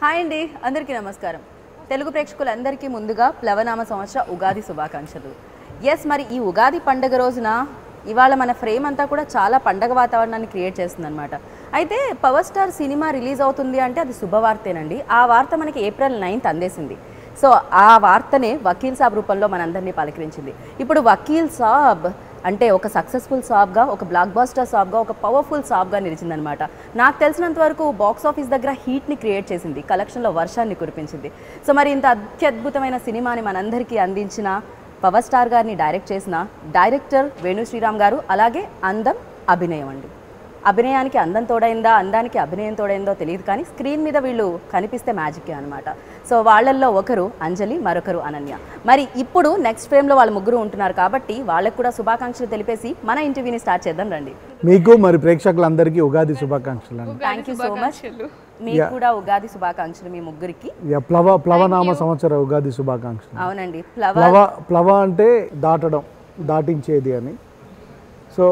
Hi అండి అందరికీ నమస్కారం తెలుగు ప్రేక్షకులందరికీ ముందుగా ప్లవనామ సంవత్సర ఉగాది శుభాకాంక్షలు ఎస్ మరి ఈ ఉగాది పండగ రోజున ఇవాళ మన ఫ్రేమ్ అంతా కూడా చాలా పండగ వాతావరణాన్ని క్రియేట్ చేస్తుందన్నమాట అయితే పవర్ స్టార్ సినిమా రిలీజ్ అవుతుంది అంటే అది శుభవార్తేనండి ఆ వార్త మనకి ఏప్రిల్ నైన్త్ అందేసింది సో ఆ వార్తనే వకీల్ సాబ్ రూపంలో మనందరినీ పలకరించింది ఇప్పుడు వకీల్ సాబ్ అంటే ఒక సక్సెస్ఫుల్ సాబ్గా ఒక బ్లాక్ బాస్టర్ సాబ్గా ఒక పవర్ఫుల్ సాబ్గా నిలిచిందనమాట నాకు తెలిసినంత వరకు బాక్స్ ఆఫీస్ దగ్గర హీట్ని క్రియేట్ చేసింది కలెక్షన్లో వర్షాన్ని కురిపించింది సో మరి ఇంత అత్యద్భుతమైన సినిమాని మనందరికీ అందించిన పవర్ స్టార్ గారిని డైరెక్ట్ చేసిన డైరెక్టర్ వేణు శ్రీరామ్ గారు అలాగే అందం అభినయం అండి అభినయానికి అందం తోడైందా అందానికి అభినయం తోడైందో తెలియదు కానీ స్క్రీన్ మీద వీళ్ళు కనిపిస్తే మ్యాజికే అనమాట సో వాళ్ళల్లో ఒకరు అంజలి మరొకరు అనన్య మరి ఇప్పుడు నెక్స్ట్ ఫ్రేమ్లో వాళ్ళ ముగ్గురు ఉంటున్నారు కాబట్టి వాళ్ళకు కూడా శుభాకాంక్షలు తెలిపేసి మన ఇంటర్వ్యూని స్టార్ట్ చేద్దాం రండి మీకు మరి ప్రేక్షకులందరికీ ఉగాది శుభాకాంక్షలు అండి థ్యాంక్ యూ సో మచ్ మీకు కూడా ఉగాది శుభాకాంక్షలు మీ ముగ్గురికి ఇక ప్లవ ప్లవనామ సంవత్సర ఉగాది శుభాకాంక్షలు అవునండి ప్లవ ప్లవ ప్లవ అంటే దాటడం దాటించేది అని సో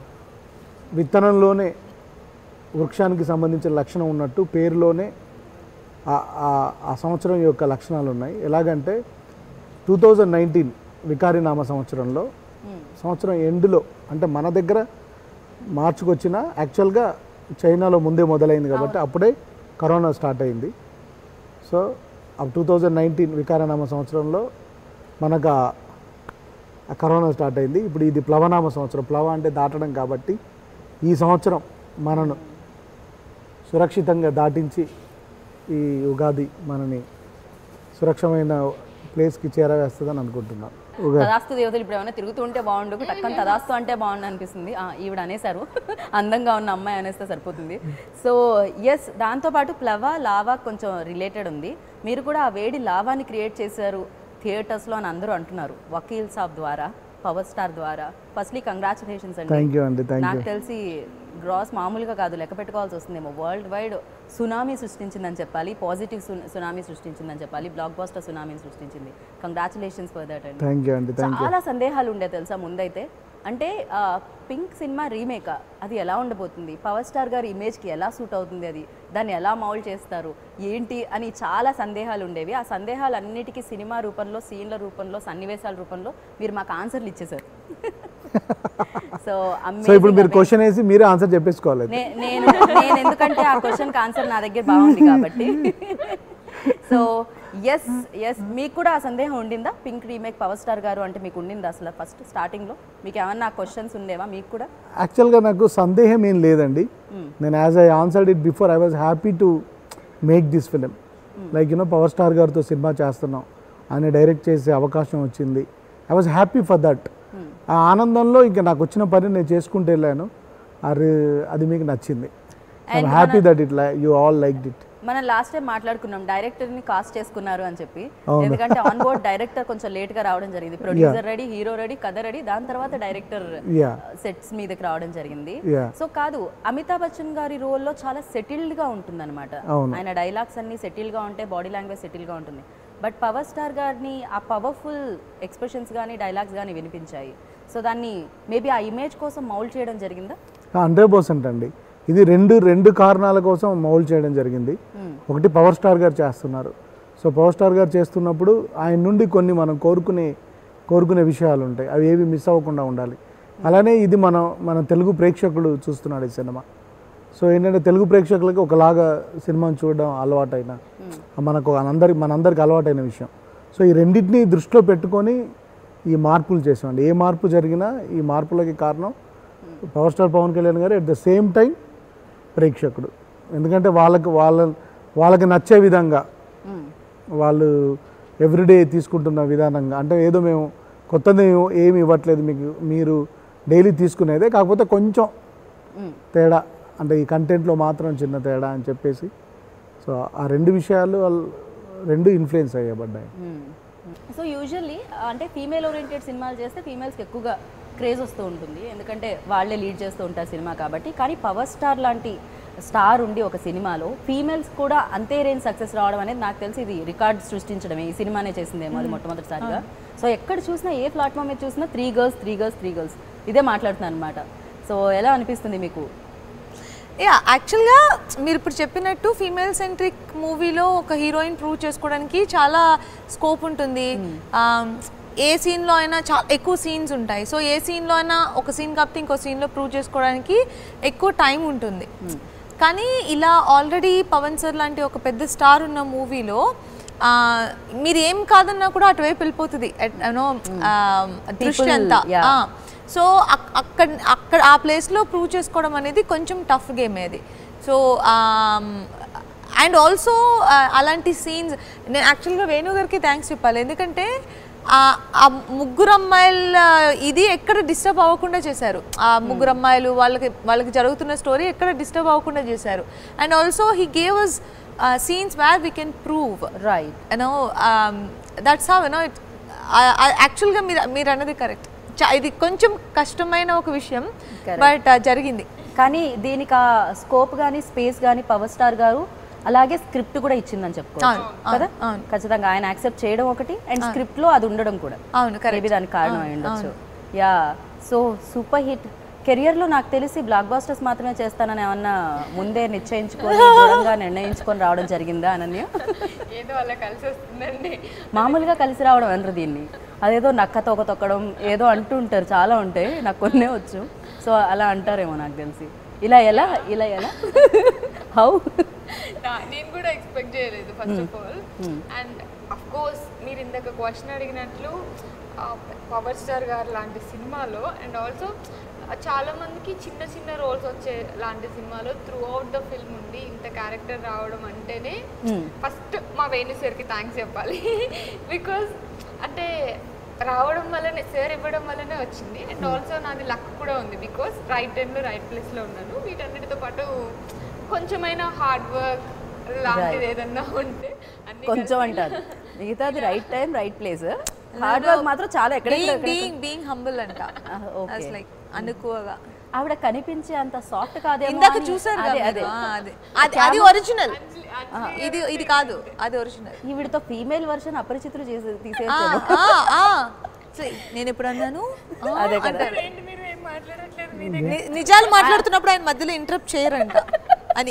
విత్తనంలోనే వృక్షానికి సంబంధించిన లక్షణం ఉన్నట్టు పేరులోనే ఆ- ఆ- ఆ సంవత్సరం యొక్క లక్షణాలు ఉన్నాయి ఎలాగంటే టూ థౌజండ్ నైన్టీన్ వికారినామ సంవత్సరంలో సంవత్సరం ఎండ్లో అంటే మన దగ్గర మార్చికి వచ్చిన యాక్చువల్గా చైనాలో ముందే మొదలైంది కాబట్టి అప్పుడే కరోనా స్టార్ట్ అయింది so up two thousand nineteen వికారనామ సంవత్సరంలో మనకు ఆ- ఆ కరోనా స్టార్ట్ అయింది ఇప్పుడు ఇది ప్లవనామ సంవత్సరం ప్లవ అంటే దాటడం కాబట్టి ఈ సంవత్సరం మనను సురక్షితంగా దాటించి ఈ ఉగాది మనని సురక్షమైన ప్లేస్కి చేరవేస్తుందని అనుకుంటున్నాను ఉగాది తదాస్తు దేవతలు ఇప్పుడు ఏమైనా తిరుగుతూ ఉంటే బాగుండు టక్కన తదాస్తు అంటే బాగుండు అనిపిస్తుంది ఆ, ఈవిడ అనేసారు అందంగా ఉన్న అమ్మాయి అనేస్తే సరిపోతుంది సో ఎస్ దాంతోపాటు ప్లవ లావా కొంచెం రిలేటెడ్ ఉంది మీరు కూడా ఆ వేడి లావాని క్రియేట్ చేశారు థియేటర్స్లో అని అందరూ అంటున్నారు వకీల్ సాబ్ ద్వారా పవర్ స్టార్ ద్వారా ఫస్ట్లీ కంగ్రాచులేషన్స్ అండి థ్యాంక్ యూ అండి థ్యాంక్ నాకు తెలిసి గ్రాస్ మామూలుగా కాదు లెక్క పెట్టుకోవాల్సి వస్తుందేమో వరల్డ్ వైడ్ సునామీ సృష్టించిందని చెప్పాలి పాజిటివ్ సునామీ సృష్టించిందని చెప్పాలి బ్లాక్ బాస్టర్ సునామీని సృష్టించింది కంగ్రాచులేషన్స్ ఫర్ దట్ అండి థ్యాంక్ యూ అండి థ్యాంక్ చాలా సందేహాలు ఉండే తెలుసా ముందైతే అంటే ఆ, పింక్ సినిమా రీమేక్ అది ఎలా ఉండబోతుంది పవర్ స్టార్ గారి ఇమేజ్కి ఎలా సూట్ అవుతుంది అది దాన్ని ఎలా మౌల్డ్ చేస్తారు ఏంటి అని చాలా సందేహాలు ఉండేవి ఆ సందేహాలన్నిటికీ సినిమా రూపంలో సీన్ల రూపంలో సన్నివేశాల రూపంలో మీరు మాకు ఆన్సర్లు ఇచ్చేశారు సో సో ఇప్పుడు మీరు క్వశ్చన్ వేసి మీరే ఆన్సర్ చెప్పేసుకోవాలి నే- నేను నేను ఎందుకంటే ఆ క్వశ్చన్కి ఆన్సర్ నా దగ్గర బాగుంది కాబట్టి సో ఎస్ ఎస్ మీకు కూడా ఆ సందేహం ఉండిందా పింక్ రీమేక్ పవర్ స్టార్ గారు అంటే మీకు ఉండిందా అసలు ఫస్ట్ స్టార్టింగ్లో మీకు ఏమన్నా క్వశ్చన్స్ ఉండేవా మీకు కూడా యాక్చువల్గా నాకు సందేహం ఏం లేదండి నేను as I answered it before I was happy to make this film like you know power star గారితో సినిమా చేస్తున్నాం ఆయన డైరెక్ట్ చేసే అవకాశం వచ్చింది I was happy for that ఆ ఆనందంలో ఇంకా నాకు వచ్చిన పని నేను చేసుకుంటూ వెళ్ళాను అది అది మీకు నచ్చింది I'm happy that it you all like it మనం లాస్ట్ టైం మాట్లాడుకున్నాం డైరెక్టర్ ని కాస్ట్ చేసుకున్నారు అని చెప్పి ఎందుకంటే ఆన్ బోర్డ్ డైరెక్టర్ కొంచెం లేట్ గా రావడం జరిగింది ప్రొడ్యూసర్ రెడీ హీరో రెడీ కథ రెడీ దాని తర్వాత డైరెక్టర్ యా సెట్స్ మీదకి రావడం జరిగింది యా సో కాదు అమితాబ్ బచ్చన్ గారి రోల్లో చాలా సెటిల్డ్ గా ఉంటుందన్నమాట అవును. ఆయన డైలాగ్స్ అన్ని సెటిల్ గా ఉంటాయి బాడీ లాంగ్వేజ్ సెటిల్ గా ఉంటుంది బట్ పవర్ స్టార్ గారిని ఆ పవర్ఫుల్ ఎక్స్ప్రెషన్స్ కానీ డైలాగ్స్ కానీ వినిపించాయి సో దాన్ని మేబీ ఆ ఇమేజ్ కోసం మౌల్డ్ చేయడం జరిగిందా హండ్రెడ్ పర్సెంట్ అండి ఇది రెండు రెండు కారణాల కోసం మౌల్ చేయడం జరిగింది ఒకటి పవర్ స్టార్ గారు చేస్తున్నారు సో పవర్ స్టార్ గారు చేస్తున్నప్పుడు ఆయన నుండి కొన్ని మనం కోరుకునే కోరుకునే విషయాలు ఉంటాయి అవి ఏవి మిస్ అవ్వకుండా ఉండాలి అలానే ఇది మనం మన తెలుగు ప్రేక్షకుడు చూస్తున్నాడు ఈ సినిమా సో ఏంటంటే తెలుగు ప్రేక్షకులకి ఒకలాగా సినిమాని చూడడం అలవాటైన మనకు అందరి మనందరికి అలవాటైన విషయం సో ఈ రెండింటిని దృష్టిలో పెట్టుకొని ఈ మార్పులు చేసామండి ఏ మార్పు జరిగినా ఈ మార్పులకి కారణం పవర్ స్టార్ పవన్ కళ్యాణ్ గారు ఎట్ ద సేమ్ టైం ప్రేక్షకుడు ఎందుకంటే వాళ్ళకి వాళ్ళ వాళ్ళకి నచ్చే విధంగా వాళ్ళు ఎవ్రీడే తీసుకుంటున్న విధానంగా అంటే ఏదో మేము కొత్తది ఏమి ఇవ్వట్లేదు మీకు మీరు డైలీ తీసుకునేదే కాకపోతే కొంచెం తేడా అంటే ఈ కంటెంట్లో మాత్రం చిన్న తేడా అని చెప్పేసి సో ఆ రెండు విషయాలు వాళ్ళు రెండు ఇన్ఫ్లుయెన్స్ అయ్యబడ్డాయి సో యూజువల్లీ అంటే ఫీమేల్ ఓరియంటెడ్ సినిమాలు చేస్తే ఫీమేల్స్కి ఎక్కువగా క్రేజ్ వస్తూ ఉంటుంది ఎందుకంటే వాళ్ళే లీడ్ చేస్తూ ఉంటారు సినిమా కాబట్టి కానీ పవర్ స్టార్ లాంటి స్టార్ ఉండి ఒక సినిమాలో ఫీమేల్స్ కూడా అంతే రేంజ్ సక్సెస్ రావడం అనేది నాకు తెలిసి ఇది రికార్డ్ సృష్టించడమే ఈ సినిమానే చేసిందేమో అది మొట్టమొదటిసారిగా సో ఎక్కడ చూసినా ఏ ప్లాట్ఫామ్ మీద చూసినా three girls three girls three girls ఇదే మాట్లాడుతున్నాను అనమాట సో ఎలా అనిపిస్తుంది మీకు యా యాక్చువల్గా మీరు ఇప్పుడు చెప్పినట్టు ఫీమేల్ సెంట్రిక్ మూవీలో ఒక హీరోయిన్ ప్రూవ్ చేసుకోవడానికి చాలా స్కోప్ ఉంటుంది Um, ఏ సీన్లో అయినా చాలా ఎక్కువ సీన్స్ ఉంటాయి సో ఏ సీన్లో అయినా ఒక సీన్ కాకపోతే ఇంకో సీన్లో ప్రూవ్ చేసుకోవడానికి ఎక్కువ టైం ఉంటుంది కానీ ఇలా ఆల్రెడీ పవన్ సార్ లాంటి ఒక పెద్ద స్టార్ ఉన్న మూవీలో మీరు ఏం కాదన్నా కూడా అటువైపు వెళ్ళిపోతుంది యూనో దృష్టి అంతా yeah. ఆ, సో అక్- అక్కడ అక్కడ ఆ ప్లేస్లో ప్రూవ్ చేసుకోవడం అనేది కొంచెం టఫ్ గేమ్ అది సో అండ్ ఆల్సో అలాంటి సీన్స్ నేను యాక్చువల్గా వేణు గారికి థ్యాంక్స్ చెప్పాలి ఎందుకంటే ఆ- ఆ ముగ్గురు అమ్మాయిల ఇది ఎక్కడ డిస్టర్బ్ అవ్వకుండా చేశారు ఆ ముగ్గురు అమ్మాయిలు వాళ్ళకి వాళ్ళకి జరుగుతున్న స్టోరీ ఎక్కడ డిస్టర్బ్ అవ్వకుండా చేశారు and also he gave us scenes where we can prove right you know that's how you know it యాక్చువల్గా మీరు మీరు అన్నది కరెక్ట్ ఇది కొంచెం కష్టమైన ఒక విషయం Correct. బట్ జరిగింది కానీ దీనికి ఆ స్కోప్ కానీ స్పేస్ కానీ పవర్ స్టార్ గారు అలాగే స్క్రిప్ట్ కూడా ఇచ్చిందని చెప్పుకోవచ్చు అవును, కదా అవును, అవును. ఖచ్చితంగా ఆయన యాక్సెప్ట్ చేయడం ఒకటి అండ్ స్క్రిప్ట్ లో అది ఉండడం కూడా అవును కరెక్ట్ మేబీ దానికి కారణం అయి ఉండొచ్చు yeah so super hit career లో నాకు తెలిసి బ్లాక్ బాస్టర్స్ మాత్రమే చేస్తానని ఏమన్నా ముందే నిశ్చయించుకొని దృఢంగా నిర్ణయించుకొని రావడం జరిగిందా అనన్య ఏదో అలా కలిసి వస్తుందండి మామూలుగా కలిసి రావడం అనరు దీన్ని అదేదో నక్క తోక తొక్కడం ఏదో అంటూ ఉంటారు చాలా ఉంటాయి నాకు కొన్నే వచ్చు సో అలా అంటారేమో నాకు తెలిసి ఇలా ఎలా ఇలా ఎలా హౌ నా- నేను కూడా ఎక్స్పెక్ట్ చేయలేదు first of all and of course మీరు ఇందాక క్వశ్చన్ అడిగినట్లు పవర్ స్టార్ గారు లాంటి సినిమాలో అండ్ ఆల్సో చాలా మందికి చిన్న చిన్న రోల్స్ వచ్చే లాంటి సినిమాలో త్రూ అవుట్ ద ఫిల్మ్ ఉండి ఇంత క్యారెక్టర్ రావడం అంటేనే ఫస్ట్ మా వేణు సార్కి థ్యాంక్స్ చెప్పాలి బికాజ్ అంటే రావడం వల్లనే సార్ ఇవ్వడం వల్లనే వచ్చింది అండ్ ఆల్సో నాది లక్ కూడా ఉంది బికాస్ రైట్ టైంలో రైట్ ప్లేస్లో ఉన్నాను వీటన్నిటితో పాటు కొంచెమైనా హార్డ్ వర్క్ లాంటిది ఏదన్నా ఉంటే అన్ని కొంచెం అంటారు మిగతాది right time right place hard work మాత్రం చాలా ఎక్కడ బీయింగ్ బీయింగ్ హంబుల్ అంట okay. లైక్ అనుకోగా ఆవిడ కనిపించే అంత సాఫ్ట్ కాదేమో ఇందాక అని- చూసారు అదే కదా అదే మీరు? ఆ, అదే అది అది ఒరిజినల్ ఇది ఇది కాదు అది ఒరిజినల్ ఈవిడతో ఫీమేల్ వర్షన్ అపరిచితులు చేసి ఆ, తీసేయచ్చు ఆ, ఆ. సో, నేను ఎప్పుడు అన్నాను ఆ, అదే కదా. అంటారు. ఏంటి మీరు ఏం మాట్లాడట్లేదు మీ ని- నిజాలు మాట్లాడుతున్నప్పుడు ఆయన మధ్యలో ఇంటరప్ట్ చేయరంట అని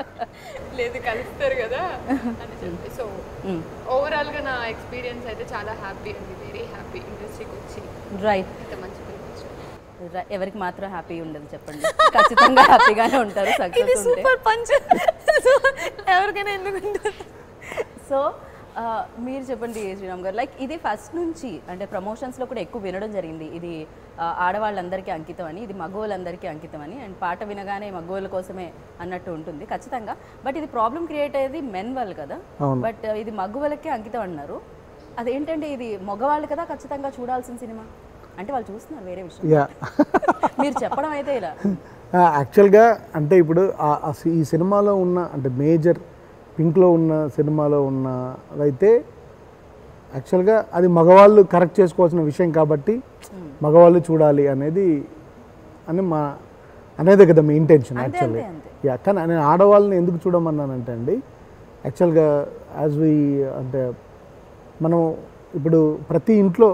లేదు కలుస్తారు కదా అని చెప్పి సో ఓవరాల్ గా నా ఎక్స్పీరియన్స్ అయితే చాలా హ్యాపీ అండి వెరీ హ్యాపీ ఇండస్ట్రీకి వచ్చి రైట్ ఇంత మంచి పిల్లలు వచ్చిన ఎవరికి మాత్రం హ్యాపీ ఉండదు చెప్పండి ఖచ్చితంగా హ్యాపీగానే ఉంటారు ఇది సక్సెస్ ఉంటే సూపర్ పంచ్ ఎవరికైనా ఎందుకు ఉంటుంది? సో ఆ, మీరు చెప్పండి శ్రీరామ్ గారు లైక్ ఇది ఫస్ట్ నుంచి అంటే ప్రమోషన్స్లో కూడా ఎక్కువ వినడం జరిగింది ఇది ఆ, ఆడవాళ్ళందరికీ అంకితం అని ఇది మగవాళ్ళందరికీ అంకితం అని అండ్ పాట వినగానే మగవాళ్ళ కోసమే అన్నట్టు ఉంటుంది ఖచ్చితంగా బట్ ఇది ప్రాబ్లం క్రియేట్ అయ్యేది మెన్ వాళ్ళు కదా అవును. బట్ ఇది మగవాళ్ళకే అంకితం అన్నారు అదేంటంటే ఇది మగవాళ్ళు కదా ఖచ్చితంగా చూడాల్సిన సినిమా అంటే వాళ్ళు చూస్తున్నారు వేరే విషయం యా మీరు చెప్పడం అయితే ఇలా యాక్చువల్గా అంటే ఇప్పుడు ఆ- ఆ సి- ఈ సినిమాలో ఉన్న అంటే మేజర్ పింక్లో ఉన్న సినిమాలో ఉన్న అయితే యాక్చువల్గా అది మగవాళ్ళు కరెక్ట్ చేసుకోవాల్సిన విషయం కాబట్టి మగవాళ్ళు చూడాలి అనేది అని మా అనేదే కదా మీ ఇంటెన్షన్ అంతే, యాక్చువల్లీ అంతే. యా కానీ నేను ఆడవాళ్ళని ఎందుకు చూడమన్నానంటే అండి యాక్చువల్గా యాజ్ వి అంటే మనం ఇప్పుడు ప్రతి ఇంట్లో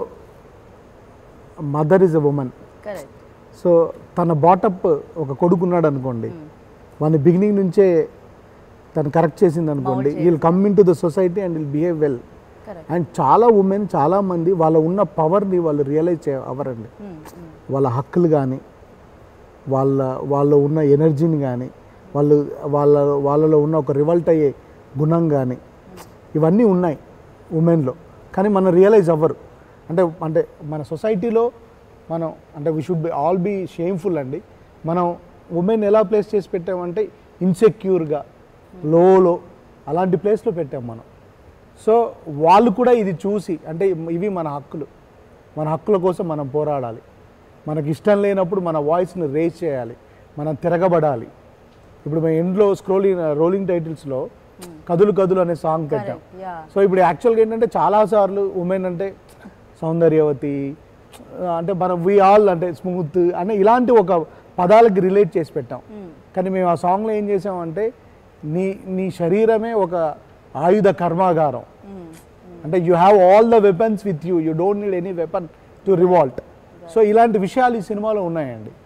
mother is a women correct so తన బాటప్ ఒక కొడుకున్నాడు అనుకోండి వాని బిగినింగ్ నుంచే తను కరెక్ట్ చేసింది అనుకోండి we'll come in to the society and will behave well correct and చాలా ఉమెన్ చాలా మంది వాళ్ళ ఉన్న పవర్ని వాళ్ళు రియలైజ్ చే అవ్వరండి వాళ్ళ హక్కులు కానీ వాళ్ళ వాళ్ళ ఉన్న ఎనర్జీని కానీ వాళ్ళు వాళ్ళ వాళ్ళలో ఉన్న ఒక రివల్ట్ అయ్యే గుణం కానీ ఇవన్నీ ఉన్నాయి ఉమెన్లో కానీ మనం రియలైజ్ అవ్వరు అంటే అంటే మన సొసైటీలో మనం అంటే we should be all be shameful అండి మనం ఉమెన్ ఎలా ప్లేస్ చేసి పెట్టామంటే ఇన్సెక్యూర్గా లోలో అలాంటి ప్లేస్లో పెట్టాం మనం సో వాళ్ళు కూడా ఇది చూసి అంటే ఇవి మన హక్కులు మన హక్కుల కోసం మనం పోరాడాలి మనకి ఇష్టం లేనప్పుడు మన వాయిస్ని రేజ్ చేయాలి మనం తిరగబడాలి ఇప్పుడు మేము ఎండ్లో స్క్రోలింగ్ రోలింగ్ టైటిల్స్లో కదులు కదులు అనే సాంగ్ పెట్టాం యా సో ఇప్పుడు యాక్చువల్గా ఏంటంటే చాలాసార్లు ఉమెన్ అంటే సౌందర్యవతి అంటే మనం వి ఆల్ అంటే స్మూత్ అనే ఇలాంటి ఒక పదాలకి రిలేట్ చేసి పెట్టాం కానీ మేము ఆ సాంగ్లో ఏం చేసామంటే నీ నీ శరీరమే ఒక ఆయుధ కర్మాగారం అంటే you have all the weapons with you you don't need any weapon to revolt so ఇలాంటి విషయాలు ఈ సినిమాలో ఉన్నాయండి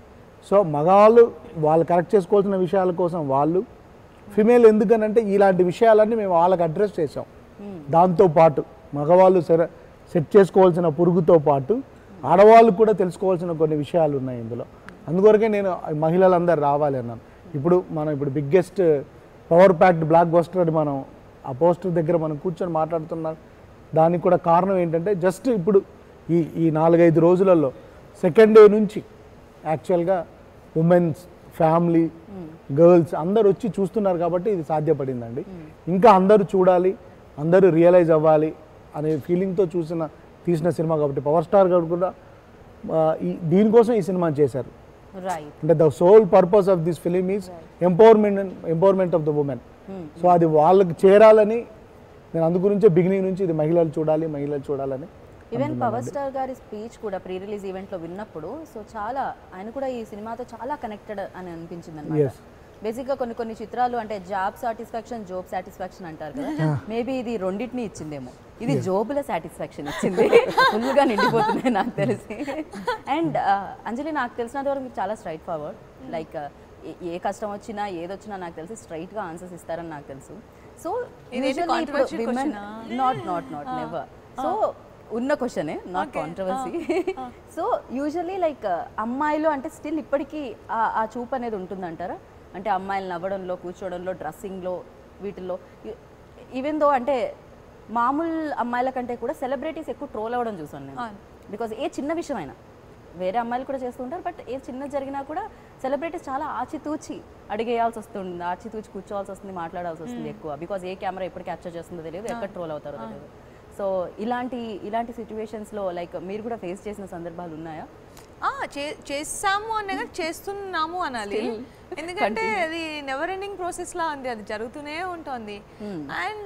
సో మగవాళ్ళు వాళ్ళు కరెక్ట్ చేసుకోవాల్సిన విషయాల కోసం వాళ్ళు ఫిమేల్ ఎందుకనంటే ఇలాంటి విషయాలన్నీ మేము వాళ్ళకి అడ్రస్ చేసాం దాంతో పాటు మగవాళ్ళు సరే సెట్ చేసుకోవాల్సిన పురుగుతో పాటు ఆడవాళ్ళు కూడా తెలుసుకోవాల్సిన కొన్ని విషయాలు ఉన్నాయి ఇందులో అందుకొరకే నేను మహిళలందరూ రావాలి అన్నాను ఇప్పుడు మనం ఇప్పుడు biggest power packed blockbuster అని మనం ఆ పోస్టర్ దగ్గర మనం కూర్చొని మాట్లాడుతున్నాం దానికి కూడా కారణం ఏంటంటే జస్ట్ ఇప్పుడు ఈ ఈ నాలుగైదు రోజులలో సెకండ్ డే నుంచి యాక్చువల్గా ఉమెన్స్ ఫ్యామిలీ గర్ల్స్ అందరు వచ్చి చూస్తున్నారు కాబట్టి ఇది సాధ్యపడిందండి ఇంకా అందరూ చూడాలి అందరూ రియలైజ్ అవ్వాలి అనే ఫీలింగ్తో చూసిన తీసిన సినిమా కాబట్టి పవర్ స్టార్ గారు కూడా ఆ, ఈ దీనికోసం ఈ సినిమా చేశారు రైట్ అంటే the sole purpose of this film is empowerment empowerment of the women so అది వాళ్ళకి చేరాలని నేను అందు గురించే బిగినింగ్ నుంచి ఇది మహిళలు చూడాలి మహిళలు చూడాలని ఈవెన్ పవర్ స్టార్ గారి స్పీచ్ కూడా ప్రీ రిలీజ్ ఈవెంట్లో విన్నప్పుడు సో చాలా ఆయన కూడా ఈ సినిమాతో చాలా కనెక్టెడ్ అని అనిపించింది అనమాట Yes. బేసిక్గా కొన్ని కొన్ని చిత్రాలు అంటే జాబ్ సాటిస్ఫాక్షన్ జోబ్ సాటిస్ఫాక్షన్ అంటారు కదా మేబీ ఇది రెండింటిని ఇచ్చిందేమో ఇది జోబుల సాటిస్ఫాక్షన్ ఇచ్చింది ఫుల్గా నిండిపోతున్నాయి నాకు తెలిసి అండ్ అంజలి నాకు తెలిసినంత వరకు మీరు చాలా స్ట్రైట్ ఫార్వర్డ్ లైక్ ఏ కష్టం వచ్చినా ఏదొచ్చినా నాకు తెలిసి స్ట్రైట్గా ఆన్సర్స్ ఇస్తారని నాకు తెలుసు సో ఇదేంటి controversial question ఆ? Not not not never so ఉన్న క్వశ్చనే not controversy so usually like అమ్మాయిలు అంటే స్టిల్ ఇప్పటికీ ఆ- ఆ చూపు అనేది ఉంటుందంటారా అంటే అమ్మాయిలు నవ్వడంలో కూర్చోవడంలో డ్రెస్సింగ్లో వీటిల్లో ఈవెన్ దో అంటే మామూలు అమ్మాయిల కంటే కూడా సెలబ్రిటీస్ ఎక్కువ ట్రోల్ అవ్వడం చూసాను నేను అవును. బికాజ్ ఏ చిన్న విషయమైనా వేరే అమ్మాయిలు కూడా చేస్తుంటారు బట్ ఏ చిన్న జరిగినా కూడా సెలబ్రిటీస్ చాలా ఆచితూచి అడిగేయాల్సి వస్తుంది ఆచితూచి కూర్చోవాల్సి వస్తుంది మాట్లాడాల్సి వస్తుంది ఎక్కువ బికాజ్ ఏ కెమెరా ఎప్పుడు క్యాప్చర్ చేస్తుందో తెలియదు ఎక్కడ ట్రోల్ అవుతారో తెలియదు సో ఇలాంటి ఇలాంటి సిచ్యువేషన్స్లో లైక్ మీరు కూడా ఫేస్ చేసిన సందర్భాలు ఉన్నాయా ఆ, చే- చేస్తాము అనే కాదు, చేస్తున్నాము అనాలి ఎందుకంటే అది నెవర్ ఎండింగ్ ప్రాసెస్ లా ఉంది అది జరుగుతూనే ఉంటుంది అండ్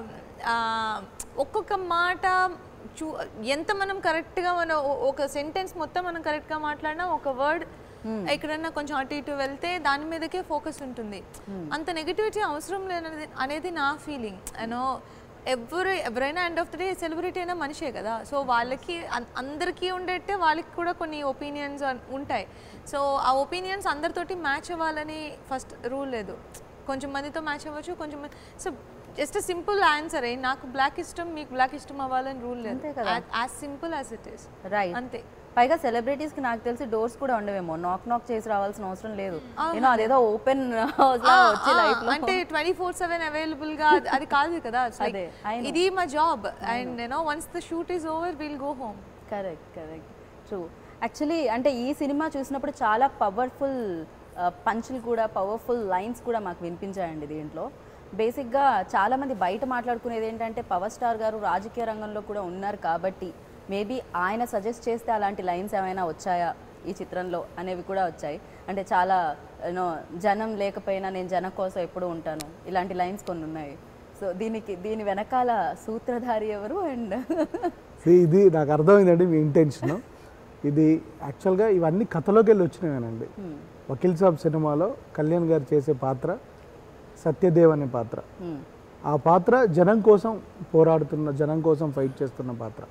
ఒక్కొక్క మాట చూ ఎంత మనం కరెక్ట్గా మన ఒ- ఒక సెంటెన్స్ మొత్తం మనం కరెక్ట్గా మాట్లాడినా ఒక వర్డ్ ఎక్కడన్నా కొంచెం అటు ఇటు వెళ్తే దాని మీదకే ఫోకస్ ఉంటుంది అంత నెగిటివిటీ అవసరం లేనది అనేది నా ఫీలింగ్ యూనో ఎవరు ఎవరైనా end of the day celebrity అయినా మనిషే కదా సో వాళ్ళకి అన్- అందరికీ ఉండేట్టే వాళ్ళకి కూడా కొన్ని ఒపీనియన్స్ ఉంటాయి సో ఆ ఒపీనియన్స్ అందరితోటి మ్యాచ్ అవ్వాలని ఫస్ట్ రూల్ లేదు కొంచెం మందితో మ్యాచ్ అవ్వచ్చు కొంచెం సో జస్ట్ సింపుల్ ఆన్సర్ ఏ నాకు బ్లాక్ ఇష్టం మీకు బ్లాక్ ఇష్టం అవ్వాలని రూల్ లేదు అంతే కదా. As simple as it is right అంతే పైగా సెలబ్రిటీస్ కి నాకు తెలిసి డోర్స్ కూడా ఉండవేమో నాక్ నాక్ చేసి రావాల్సిన అవసరం లేదు నేను అదేదో ఓపెన్ హౌస్ లా వచ్చి ఆ, లైఫ్ లో అంటే ట్వంటీ ఫోర్ సెవెన్ అవైలబుల్ గా అది- అది కాదు కదా It's like, అదే, I know. ఇది మా job and you know once the shoot is over will go home correct correct true actually అంటే ఈ సినిమా చూసినప్పుడు చాలా పవర్ఫుల్ పంచులు కూడా పవర్ఫుల్ లైన్స్ కూడా మాకు వినిపించాయండి దీంట్లో బేసిక్గా చాలామంది బయట మాట్లాడుకునేది ఏంటంటే పవర్ స్టార్ గారు రాజకీయ రంగంలో కూడా ఉన్నారు కాబట్టి మేబీ ఆయన సజెస్ట్ చేస్తే అలాంటి లైన్స్ ఏమైనా వచ్చాయా ఈ చిత్రంలో అనేవి కూడా వచ్చాయి అంటే చాలా యూనో జనం లేకపోయినా నేను జనం కోసం ఎప్పుడూ ఉంటాను ఇలాంటి లైన్స్ కొన్ని ఉన్నాయి సో దీనికి దీని వెనకాల సూత్రధారి ఎవరు అండ్ See, ఇది నాకు అర్థమైందండి మీ ఇంటెన్షన్ ఇది యాక్చువల్గా ఇవన్నీ కథలోకి వెళ్ళి వచ్చినవేనండి వకీల్ సాబ్ సినిమాలో కళ్యాణ్ గారు చేసే పాత్ర సత్యదేవ్ అనే పాత్ర ఆ పాత్ర జనం కోసం పోరాడుతున్న జనం కోసం ఫైట్ చేస్తున్న పాత్ర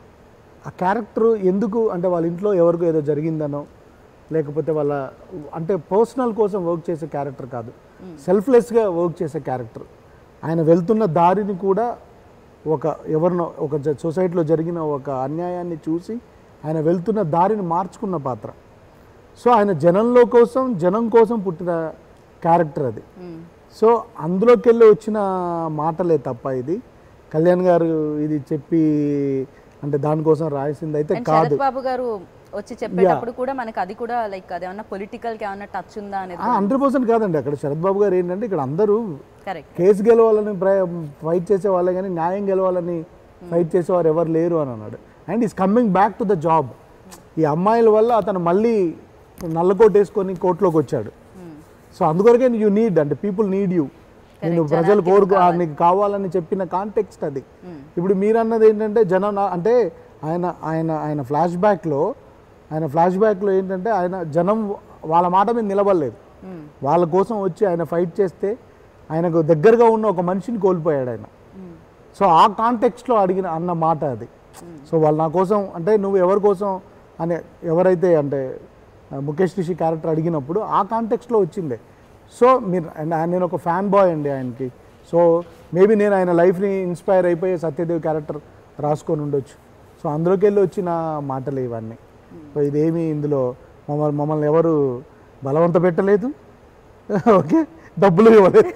ఆ క్యారెక్టర్ ఎందుకు అంటే వాళ్ళ ఇంట్లో ఎవరికో ఏదో జరిగిందనో లేకపోతే వాళ్ళ అంటే పర్సనల్ కోసం వర్క్ చేసే క్యారెక్టర్ కాదు సెల్ఫ్లెస్గా వర్క్ చేసే క్యారెక్టర్ ఆయన వెళ్తున్న దారిని కూడా ఒక ఎవరినో ఒక సొసైటీలో జరిగిన ఒక అన్యాయాన్ని చూసి ఆయన వెళ్తున్న దారిని మార్చుకున్న పాత్ర సో ఆయన జనంలో కోసం జనం కోసం పుట్టిన క్యారెక్టర్ అది సో అందులోకి వెళ్ళి వచ్చిన మాటలే తప్ప ఇది కళ్యాణ్ గారు ఇది చెప్పి అంటే దానికోసం రాసింది అయితే అండ్ కాదు శరత్ బాబు గారు వచ్చి చెప్పేటప్పుడు కూడా మనకి అది కూడా లైక్ అదేమన్నా పొలిటికల్ కి ఏమన్నా టచ్ ఉందా అనేది హండ్రెడ్ పర్సెంట్ కాదండి అక్కడ శరత్ బాబు గారు ఏంటంటే ఇక్కడ అందరూ కరెక్ట్ కేసు గెలవాలని ఫైట్ చేసే వాళ్ళే కానీ న్యాయం గెలవాలని ఫైట్ చేసేవారు ఎవరు లేరు అని అన్నాడు and is coming back to the job ఈ అమ్మాయిల వల్ల అతను మళ్ళీ నల్లకోట్ వేసుకొని కోర్టులోకి వచ్చాడు సో అందుకొరకే యూ నీడ్ అంటే పీపుల్ నీడ్ యూ నేను ప్రజలు కోరుకు ఆ, నీకు కావాలని చెప్పిన కాంటెక్స్ట్ అది ఇప్పుడు మీరు అన్నది ఏంటంటే జనం నా- అంటే ఆయన ఆయన ఆయన ఫ్లాష్ బ్యాక్లో ఆయన ఫ్లాష్ బ్యాక్లో ఏంటంటే ఆయన జనం వాళ్ళ మాట మీద నిలబడలేదు వాళ్ళ కోసం వచ్చి ఆయన ఫైట్ చేస్తే ఆయనకు దగ్గరగా ఉన్న ఒక మనిషిని కోల్పోయాడు ఆయన సో ఆ కాంటెక్స్ట్లో అడిగిన అన్న మాట అది సో వాళ్ళు నా కోసం అంటే నువ్వు ఎవరి కోసం అనే ఎవరైతే అంటే ఆ, ముఖేష్ రిషి క్యారెక్టర్ అడిగినప్పుడు ఆ కాంటెక్స్ట్లో వచ్చిందే సో మీరు and ఆయన- నేను ఒక ఫ్యాన్ బాయ్ అండి ఆయనకి సో మేబీ నేను ఆయన లైఫ్ని ఇన్స్పైర్ అయిపోయి సత్యదేవ్ క్యారెక్టర్ రాసుకొని ఉండొచ్చు సో అందులోకి వెళ్ళి వచ్చిన మాటలు ఇవన్నీ సో ఇదేమి ఇందులో మమ్మల్ని మమ్మల్ని ఎవరు బలవంత పెట్టలేదు ఓకే డబ్బులు ఇవ్వలేదు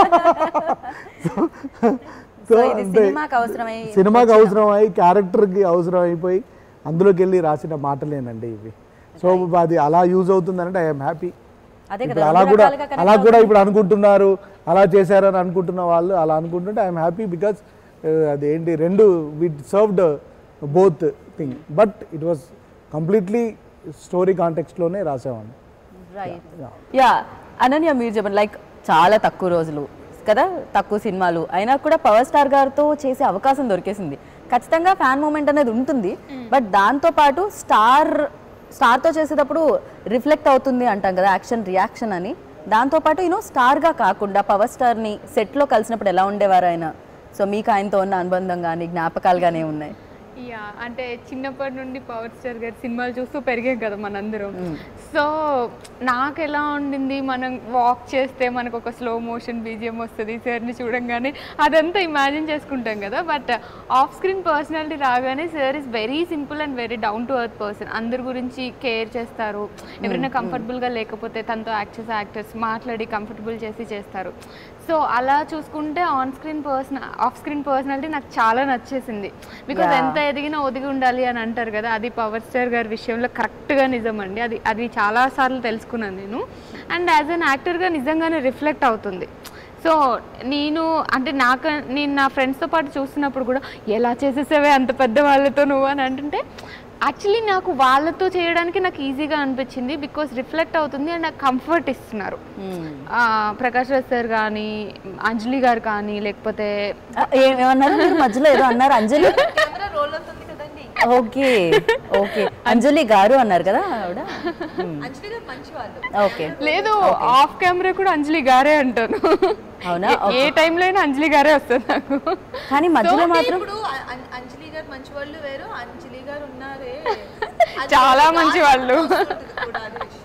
సో ఇది సినిమాకి అవసరమై సినిమాకి అవసరం అయి క్యారెక్టర్కి అవసరం అయిపోయి అందులోకి వెళ్ళి రాసిన మాటలేనండి ఇవి సో అది అలా యూజ్ అవుతుందంటే ఐఎమ్ హ్యాపీ అదే ఇప్పుడు కదా అలా రెండు కూడా రకాలుగా connect అలా కూడా ఇప్పుడు అనుకుంటున్నారు అలా చేశారని అనుకుంటున్న వాళ్ళు అలా అనుకుంటుంటే ఐఎమ్ హ్యాపీ బికాస్ అదేంటి రెండు with served both thing but it was completely story కాంటెక్స్ట్లోనే రాసామండి రైట్ యా అనన్య మీరు చెప్పండి లైక్ చాలా తక్కువ రోజులు కదా తక్కువ సినిమాలు అయినా కూడా పవర్ స్టార్ గారితో చేసే అవకాశం దొరికేసింది ఖచ్చితంగా ఫ్యాన్ మూమెంట్ అనేది ఉంటుంది బట్ దాంతో పాటు స్టార్ స్టార్తో చేసేటప్పుడు రిఫ్లెక్ట్ అవుతుంది అంటాం కదా యాక్షన్ రియాక్షన్ అని దాంతోపాటు యూనో స్టార్గా కాకుండా పవర్ స్టార్ని సెట్లో కలిసినప్పుడు ఎలా ఉండేవారు ఆయన సో మీకు ఆయనతో ఉన్న అనుబంధం కానీ జ్ఞాపకాలుగానే ఉన్నాయి యా అంటే చిన్నప్పటి నుండి పవర్ స్టార్ గారి సినిమాలు చూస్తూ పెరిగాం కదా మనందరం సో నాకు ఎలా ఉండింది మనం వాక్ చేస్తే మనకు ఒక స్లో మోషన్ బీజిఎం వస్తుంది సార్ని చూడంగానే అదంతా ఇమాజిన్ చేసుకుంటాం కదా బట్ ఆఫ్ స్క్రీన్ పర్సనాలిటీ రాగానే sir is very simple and very down to earth person అందరి గురించి కేర్ చేస్తారు ఎవరైనా కంఫర్టబుల్గా లేకపోతే తనతో యాక్ట్ చేసే యాక్టర్స్ మాట్లాడి కంఫర్టబుల్ చేసి చేస్తారు సో అలా చూసుకుంటే on screen person off screen personality నాకు చాలా నచ్చేసింది బికాజ్ ఎంత ఎదిగినా ఒదిగి ఉండాలి అని అంటారు కదా అది పవర్ స్టార్ గారి విషయంలో కరెక్ట్గా నిజం అండి అది అది చాలా సార్లు తెలుసుకున్నాను నేను అండ్ యాజ్ అన్ యాక్టర్గా నిజంగానే రిఫ్లెక్ట్ అవుతుంది సో నేను అంటే నాకు నేను నా ఫ్రెండ్స్తో పాటు చూస్తున్నప్పుడు కూడా ఎలా చేసేసావే అంత పెద్ద వాళ్ళతో నువ్వు అని అంటుంటే యాక్చువల్లీ నాకు వాళ్ళతో చేయడానికి నాకు ఈజీగా అనిపించింది బికాస్ రిఫ్లెక్ట్ అవుతుంది అండ్ నాకు కంఫర్ట్ ఇస్తున్నారు ఆ, ప్రకాష్ రాజ్ సార్ కానీ అంజలి గారు కానీ లేకపోతే ఆ, ఏ- ఏమన్నారు మీరు మధ్యలో ఏదో అన్నారు అంజలి కెమెరా రోల్ అవుతుంది కదండి ఓకే ఓకే అంజలి గారు అన్నారు కదా ఆవిడ అంజలి గారు మంచి వాళ్ళు ఓకే లేదు ఆఫ్ కెమెరా కూడా అంజలి గారే అంటాను అవునా? ఏ- ఏ టైంలో అయినా అంజలి గారే వస్తుంది నాకు కానీ మధ్యలో మాత్రం ఇప్పుడు అం- అం- అంజలి గారు మంచి వాళ్ళు వేరు అంజలి గారు ఉన్నారే అది చాలా మంచి వాళ్ళు కూడా అదే విషయం.